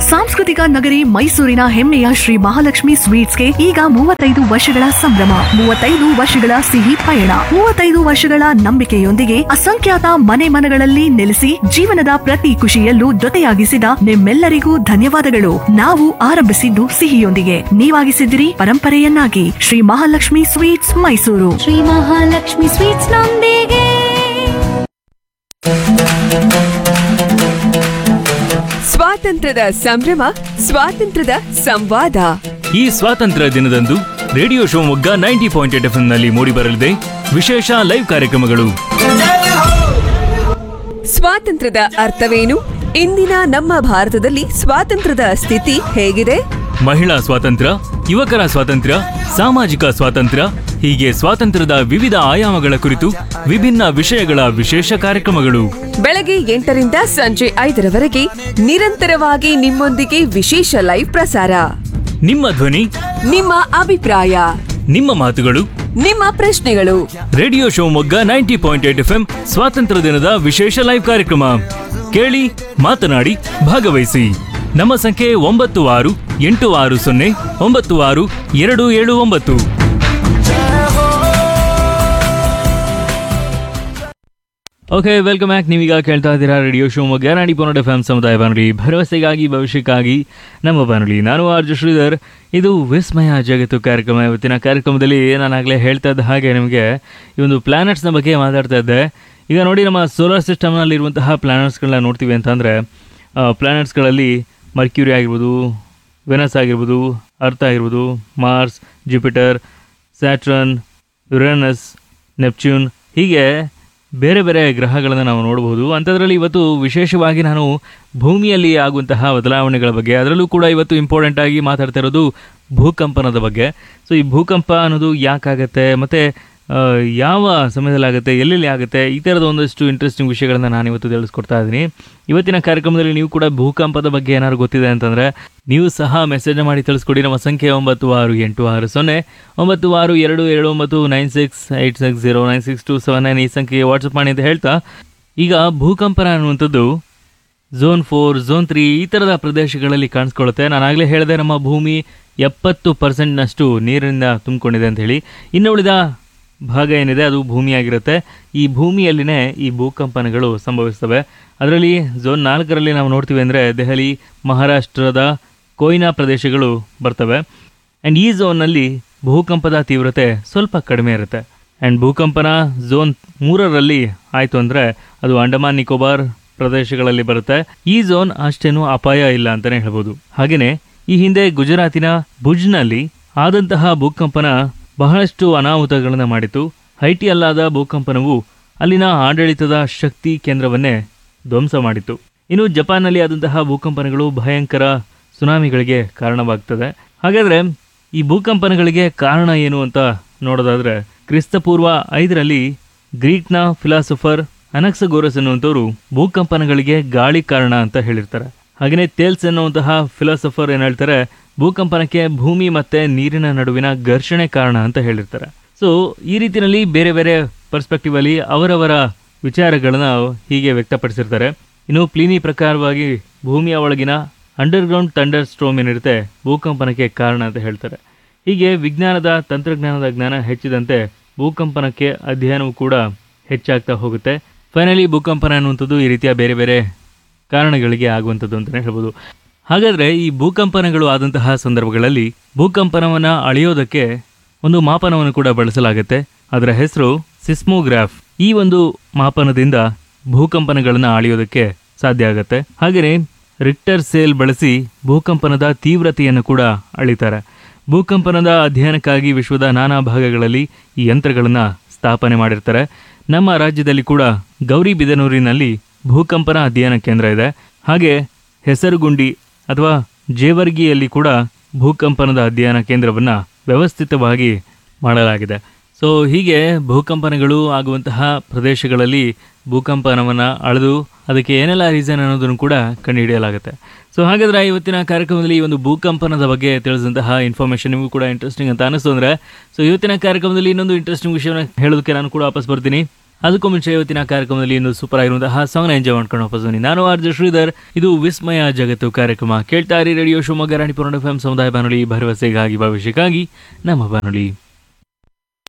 ಸಾಂಸ್ಕೃತಿಕ ನಗರಿ ಮೈಸೂರಿನ ಹೆಮ್ಮೆಯ ಶ್ರೀ ಮಹಾಲಕ್ಷ್ಮಿ ಸ್ವೀಟ್ಸ್ಗೆ ಈಗ ಮೂವತ್ತೈದು ವರ್ಷಗಳ ಸಂಭ್ರಮ ಮೂವತ್ತೈದು ವರ್ಷಗಳ ಸಿಹಿ ಪಯಣ ಮೂವತ್ತೈದು ವರ್ಷಗಳ ನಂಬಿಕೆಯೊಂದಿಗೆ ಅಸಂಖ್ಯಾತ ಮನೆ ಮನಗಳಲ್ಲಿ ನೆಲೆಸಿ ಜೀವನದ ಪ್ರತಿ ಖುಷಿಯಲ್ಲೂ ಜೊತೆಯಾಗಿಸಿದ ನಿಮ್ಮೆಲ್ಲರಿಗೂ ಧನ್ಯವಾದಗಳು ನಾವು ಆರಂಭಿಸಿದ್ದು ಸಿಹಿಯೊಂದಿಗೆ ನೀವಾಗಿಸಿದಿರಿ ಪರಂಪರೆಯನ್ನಾಗಿ ಶ್ರೀ ಮಹಾಲಕ್ಷ್ಮಿ ಸ್ವೀಟ್ಸ್ ಮೈಸೂರು ಶ್ರೀ ಮಹಾಲಕ್ಷ್ಮಿ ಸ್ವೀಟ್ಸ್ ನೊಂದಿಗೆ ಸ್ವಾತಂತ್ರ್ಯದ ಸಂಭ್ರಮ ಸ್ವಾತಂತ್ರ್ಯದ ಸಂವಾದ ಈ ಸ್ವಾತಂತ್ರ್ಯ ದಿನದಂದು radio Shivamogga ninety point eight F ನಲ್ಲಿ ಮೂಡಿಬರಲಿದೆ ವಿಶೇಷ ಲೈವ್ ಕಾರ್ಯಕ್ರಮಗಳು ಸ್ವಾತಂತ್ರ್ಯದ ಅರ್ಥವೇನು ಇಂದಿನ ನಮ್ಮ ಭಾರತದಲ್ಲಿ ಸ್ವಾತಂತ್ರ್ಯದ ಸ್ಥಿತಿ ಹೇಗಿದೆ ಮಹಿಳಾ ಸ್ವಾತಂತ್ರ್ಯ ಯುವಕರ ಸ್ವಾತಂತ್ರ್ಯ ಸಾಮಾಜಿಕ ಸ್ವಾತಂತ್ರ್ಯ ಹೀಗೆ ಸ್ವಾತಂತ್ರ್ಯದ ವಿವಿಧ ಆಯಾಮಗಳ ಕುರಿತು ವಿಭಿನ್ನ ವಿಷಯಗಳ ವಿಶೇಷ ಕಾರ್ಯಕ್ರಮಗಳು ಬೆಳಗ್ಗೆ ಎಂಟರಿಂದ ಸಂಜೆ ಐದರವರೆಗೆ ನಿರಂತರವಾಗಿ ನಿಮ್ಮೊಂದಿಗೆ ವಿಶೇಷ ಲೈವ್ ಪ್ರಸಾರ ನಿಮ್ಮ ಧ್ವನಿ ನಿಮ್ಮ ಅಭಿಪ್ರಾಯ ನಿಮ್ಮ ಮಾತುಗಳು ನಿಮ್ಮ ಪ್ರಶ್ನೆಗಳು radio Shivamogga ninety point eight F ಸ್ವಾತಂತ್ರ್ಯ ದಿನದ ವಿಶೇಷ ಲೈವ್ ಕಾರ್ಯಕ್ರಮ ಕೇಳಿ ಮಾತನಾಡಿ ಭಾಗವಹಿಸಿ ನಮ್ಮ ಸಂಖ್ಯೆ ಒಂಬತ್ತು ಆರು ಎಂಟು ಆರು ಸೊನ್ನೆ ಒಂಬತ್ತು ಆರು ಎರಡು ಏಳು ಒಂಬತ್ತು ಓಕೆ ವೆಲ್ಕಮ್ ಬ್ಯಾಕ್ ನೀವೀಗ ಕೇಳ್ತಾ ಇದ್ದೀರಾ ರೇಡಿಯೋ ಶಿವಮೊಗ್ಗ ನಾಡಿ ಪೊನ್ನಡ ಎಫ್ ಎಂ ಸಮುದಾಯ ಬಾನುಲಿ ಭರವಸೆಗಾಗಿ ಭವಿಷ್ಯಕ್ಕಾಗಿ ನಮ್ಮ ಬಾನುಲಿ ನಾನು ಆರ್ಜು ಶ್ರೀಧರ್ ಇದು ವಿಸ್ಮಯ ಜಗತ್ತು ಕಾರ್ಯಕ್ರಮ ಇವತ್ತಿನ ಕಾರ್ಯಕ್ರಮದಲ್ಲಿ ನಾನಾಗಲೇ ಹೇಳ್ತಾ ಇದ್ದ ಹಾಗೆ ನಿಮಗೆ ಈ ಒಂದು ಪ್ಲಾನೆಟ್ಸ್ನ ಬಗ್ಗೆ ಮಾತಾಡ್ತಾ ಇದ್ದೆ ಈಗ ನೋಡಿ ನಮ್ಮ ಸೋಲಾರ್ ಸಿಸ್ಟಮ್ನಲ್ಲಿರುವಂತಹ ಪ್ಲಾನೆಟ್ಸ್ಗಳನ್ನ ನೋಡ್ತೀವಿ ಅಂತಂದರೆ ಪ್ಲಾನೆಟ್ಸ್ಗಳಲ್ಲಿ ಮರ್ಕ್ಯೂರಿ ಆಗಿರ್ಬೋದು ವೆನಸ್ ಆಗಿರ್ಬೋದು ಅರ್ಥ ಆಗಿರ್ಬೋದು Mars Jupiter Saturn Uranus Neptune ಹೀಗೆ ಬೇರೆ ಬೇರೆ ಗ್ರಹಗಳನ್ನು ನಾವು ನೋಡಬಹುದು ಅಂಥದ್ರಲ್ಲಿ ಇವತ್ತು ವಿಶೇಷವಾಗಿ ನಾನು ಭೂಮಿಯಲ್ಲಿ ಆಗುವಂತಹ ಬದಲಾವಣೆಗಳ ಬಗ್ಗೆ ಅದರಲ್ಲೂ ಕೂಡ ಇವತ್ತು ಇಂಪಾರ್ಟೆಂಟ್ ಆಗಿ ಮಾತಾಡ್ತಾ ಇರೋದು ಭೂಕಂಪನದ ಬಗ್ಗೆ ಸೊ ಈ ಭೂಕಂಪ ಅನ್ನೋದು ಯಾಕಾಗತ್ತೆ ಮತ್ತು ಆ, ಯಾವ ಸಮಯದಲ್ಲಿ ಆಗುತ್ತೆ ಎಲ್ಲೆಲ್ಲಿ ಆಗುತ್ತೆ ಈ ಥರದ ಒಂದಷ್ಟು ಇಂಟ್ರೆಸ್ಟಿಂಗ್ ವಿಷಯಗಳನ್ನು ನಾನು ಇವತ್ತು ತಿಳಿಸ್ಕೊಡ್ತಾ ಇದ್ದೀನಿ ಇವತ್ತಿನ ಕಾರ್ಯಕ್ರಮದಲ್ಲಿ ನೀವು ಕೂಡ ಭೂಕಂಪದ ಬಗ್ಗೆ ಏನಾದ್ರು ಗೊತ್ತಿದೆ ಅಂತಂದರೆ ನೀವು ಸಹ ಮೆಸೇಜ್ ಮಾಡಿ ತಿಳಿಸ್ಕೊಡಿ ನಮ್ಮ ಸಂಖ್ಯೆ ಒಂಬತ್ತು ಆರು ಎಂಟು ಆರು ಸೊನ್ನೆ ಒಂಬತ್ತು ಆರು ಎರಡು ಏಳು ಒಂಬತ್ತು nine six eight six zero nine six two seven nine ಈ ಸಂಖ್ಯೆಗೆ ವಾಟ್ಸಪ್ ಮಾಡಿ ಅಂತ ಹೇಳ್ತಾ ಈಗ ಭೂಕಂಪನ ಅನ್ನುವಂಥದ್ದು ಝೋನ್ ಫೋರ್ ಝೋನ್ ತ್ರೀ ಈ ಥರದ ಪ್ರದೇಶಗಳಲ್ಲಿ ಕಾಣಿಸ್ಕೊಳ್ಳುತ್ತೆ ನಾನು ಆಗಲೇ ಹೇಳಿದೆ ನಮ್ಮ ಭೂಮಿ ಎಪ್ಪತ್ತು ಪರ್ಸೆಂಟ್ನಷ್ಟು ನೀರಿನಿಂದ ತುಂಬಿಕೊಂಡಿದೆ ಅಂತ ಹೇಳಿ ಇನ್ನು ಉಳಿದ ಭಾಗ ಏನಿದೆ ಅದು ಭೂಮಿಯಾಗಿರುತ್ತೆ ಈ ಭೂಮಿಯಲ್ಲಿನೇ ಈ ಭೂಕಂಪನಗಳು ಸಂಭವಿಸ್ತವೆ ಅದರಲ್ಲಿ ಝೋನ್ ನಾಲ್ಕರಲ್ಲಿ ನಾವು ನೋಡ್ತೀವಿ ಅಂದರೆ ದೆಹಲಿ ಮಹಾರಾಷ್ಟ್ರದ ಕೊಯ್ನಾ ಪ್ರದೇಶಗಳು ಬರ್ತವೆ ಆ್ಯಂಡ್ ಈ ಝೋನ್ನಲ್ಲಿ ಭೂಕಂಪದ ತೀವ್ರತೆ ಸ್ವಲ್ಪ ಕಡಿಮೆ ಇರುತ್ತೆ ಆ್ಯಂಡ್ ಭೂಕಂಪನ ಝೋನ್ ಮೂರರಲ್ಲಿ ಆಯಿತು ಅಂದರೆ ಅದು ಅಂಡಮಾನ್ ನಿಕೋಬಾರ್ ಪ್ರದೇಶಗಳಲ್ಲಿ ಬರುತ್ತೆ ಈ ಝೋನ್ ಅಷ್ಟೇನು ಅಪಾಯ ಇಲ್ಲ ಅಂತಲೇ ಹೇಳ್ಬೋದು ಹಾಗೆಯೇ ಈ ಹಿಂದೆ ಗುಜರಾತಿನ ಭುಜ್ನಲ್ಲಿ ಆದಂತಹ ಭೂಕಂಪನ ಬಹಳಷ್ಟು ಅನಾಹುತಗಳನ್ನು ಮಾಡಿತು ಹೈಟಿ ಅಲ್ಲಾದ ಭೂಕಂಪನವು ಅಲ್ಲಿನ ಆಡಳಿತದ ಶಕ್ತಿ ಕೇಂದ್ರವನ್ನೇ ಧ್ವಂಸ ಮಾಡಿತು ಇನ್ನು ಜಪಾನ್ನಲ್ಲಿ ಆದಂತಹ ಭೂಕಂಪನಗಳು ಭಯಂಕರ ಸುನಾಮಿಗಳಿಗೆ ಕಾರಣವಾಗ್ತದೆ ಹಾಗಾದರೆ ಈ ಭೂಕಂಪನಗಳಿಗೆ ಕಾರಣ ಏನು ಅಂತ ನೋಡೋದಾದ್ರೆ ಕ್ರಿಸ್ತಪೂರ್ವ ಐದರಲ್ಲಿ ಗ್ರೀಕ್ನ ಫಿಲಾಸಫರ್ ಅನಕ್ಸಗೋರಸ್ ಅನ್ನುವಂಥವ್ರು ಭೂಕಂಪನಗಳಿಗೆ ಗಾಳಿ ಕಾರಣ ಅಂತ ಹೇಳಿರ್ತಾರೆ ಹಾಗೆಯೇ ತೇಲ್ಸ್ ಎನ್ನುವಂತಹ ಫಿಲಾಸಫರ್ ಏನು ಹೇಳ್ತಾರೆ ಭೂಕಂಪನಕ್ಕೆ ಭೂಮಿ ಮತ್ತೆ ನೀರಿನ ನಡುವಿನ ಘರ್ಷಣೆ ಕಾರಣ ಅಂತ ಹೇಳಿರ್ತಾರೆ ಸೊ ಈ ರೀತಿಯಲ್ಲಿ ಬೇರೆ ಬೇರೆ ಪರ್ಸ್ಪೆಕ್ಟಿವ್ ಅಲ್ಲಿ ಅವರವರ ವಿಚಾರಗಳನ್ನ ಹೀಗೆ ವ್ಯಕ್ತಪಡಿಸಿರ್ತಾರೆ ಇನ್ನು ಪ್ಲೀನಿ ಪ್ರಕಾರವಾಗಿ ಭೂಮಿಯ ಒಳಗಿನ ಅಂಡರ್ಗ್ರೌಂಡ್ ಥಂಡರ್ ಸ್ಟ್ರೋಮ್ ಏನಿರುತ್ತೆ ಭೂಕಂಪನಕ್ಕೆ ಕಾರಣ ಅಂತ ಹೇಳ್ತಾರೆ ಹೀಗೆ ವಿಜ್ಞಾನದ ತಂತ್ರಜ್ಞಾನದ ಜ್ಞಾನ ಹೆಚ್ಚಿದಂತೆ ಭೂಕಂಪನಕ್ಕೆ ಅಧ್ಯಯನವು ಕೂಡ ಹೆಚ್ಚಾಗ್ತಾ ಹೋಗುತ್ತೆ ಫೈನಲಿ ಭೂಕಂಪನ ಅನ್ನುವಂಥದ್ದು ಈ ರೀತಿಯ ಬೇರೆ ಬೇರೆ ಕಾರಣಗಳಿಗೆ ಆಗುವಂಥದ್ದು ಅಂತಲೇ ಹೇಳ್ಬೋದು ಹಾಗಾದರೆ ಈ ಭೂಕಂಪನಗಳು ಆದಂತಹ ಸಂದರ್ಭಗಳಲ್ಲಿ ಭೂಕಂಪನವನ್ನು ಅಳೆಯೋದಕ್ಕೆ ಒಂದು ಮಾಪನವನ್ನು ಕೂಡ ಬಳಸಲಾಗುತ್ತೆ ಅದರ ಹೆಸರು ಸಿಸ್ಮೋಗ್ರಾಫ್ ಈ ಒಂದು ಮಾಪನದಿಂದ ಭೂಕಂಪನಗಳನ್ನು ಅಳೆಯೋದಕ್ಕೆ ಸಾಧ್ಯ ಆಗುತ್ತೆ ಹಾಗೆಯೇ ರಿಕ್ಟರ್ ಸೇಲ್ ಬಳಸಿ ಭೂಕಂಪನದ ತೀವ್ರತೆಯನ್ನು ಕೂಡ ಅಳಿತಾರೆ ಭೂಕಂಪನದ ಅಧ್ಯಯನಕ್ಕಾಗಿ ವಿಶ್ವದ ನಾನಾ ಭಾಗಗಳಲ್ಲಿ ಈ ಯಂತ್ರಗಳನ್ನು ಸ್ಥಾಪನೆ ಮಾಡಿರ್ತಾರೆ ನಮ್ಮ ರಾಜ್ಯದಲ್ಲಿ ಕೂಡ ಗೌರಿಬಿದನೂರಿನಲ್ಲಿ ಭೂಕಂಪನ ಅಧ್ಯಯನ ಕೇಂದ್ರ ಇದೆ ಹಾಗೆ ಹೆಸರುಗುಂಡಿ ಅಥವಾ ಜೇವರ್ಗಿಯಲ್ಲಿ ಕೂಡ ಭೂಕಂಪನದ ಅಧ್ಯಯನ ಕೇಂದ್ರವನ್ನು ವ್ಯವಸ್ಥಿತವಾಗಿ ಮಾಡಲಾಗಿದೆ ಸೊ ಹೀಗೆ ಭೂಕಂಪನಗಳು ಆಗುವಂತಹ ಪ್ರದೇಶಗಳಲ್ಲಿ ಭೂಕಂಪನವನ್ನು ಅಳೆದು ಅದಕ್ಕೆ ಏನೆಲ್ಲ ರೀಸನ್ ಅನ್ನೋದನ್ನು ಕೂಡ ಕಂಡುಹಿಡಿಯಲಾಗುತ್ತೆ ಸೊ ಹಾಗಾದ್ರೆ ಇವತ್ತಿನ ಕಾರ್ಯಕ್ರಮದಲ್ಲಿ ಈ ಒಂದು ಭೂಕಂಪನದ ಬಗ್ಗೆ ತಿಳಿಸಿದಂತಹ ಇನ್ಫಾರ್ಮೇಷನ್ ನಿಮಗೂ ಕೂಡ ಇಂಟ್ರೆಸ್ಟಿಂಗ್ ಅಂತ ಅನಿಸ್ತು ಅಂದರೆ ಸೊ ಇವತ್ತಿನ ಕಾರ್ಯಕ್ರಮದಲ್ಲಿ ಇನ್ನೊಂದು ಇಂಟ್ರೆಸ್ಟಿಂಗ್ ವಿಷಯವನ್ನು ಹೇಳೋದಕ್ಕೆ ನಾನು ಕೂಡ ವಾಪಸ್ ಬರ್ತೀನಿ ಅದಕ್ಕೂ ಮುಂಚೆ ಇವತ್ತಿನ ಕಾರ್ಯಕ್ರಮದಲ್ಲಿ ಒಂದು ಸೂಪರ್ ಆಗಿರುವಂತಹ ಸಾಂಗ್ನ ಎಂಜಾಯ್ ಮಾಡ್ಕೊಂಡು ವಾಪಸ್ ಬನ್ನಿ ನಾನು ಆರ್ಜ ಶ್ರೀಧರ್ ಇದು ವಿಸ್ಮಯ ಜಗತ್ತು ಕಾರ್ಯಕ್ರಮ ಕೇಳ್ತಾ ಇರಿ radio Shivamogga Ranipura F M ಸಮುದಾಯ ಬಾನುಲಿ ಭರವಸೆಗಾಗಿ ಭವಿಷ್ಯಕ್ಕಾಗಿ ನಮ್ಮ ಬಾನುಲಿ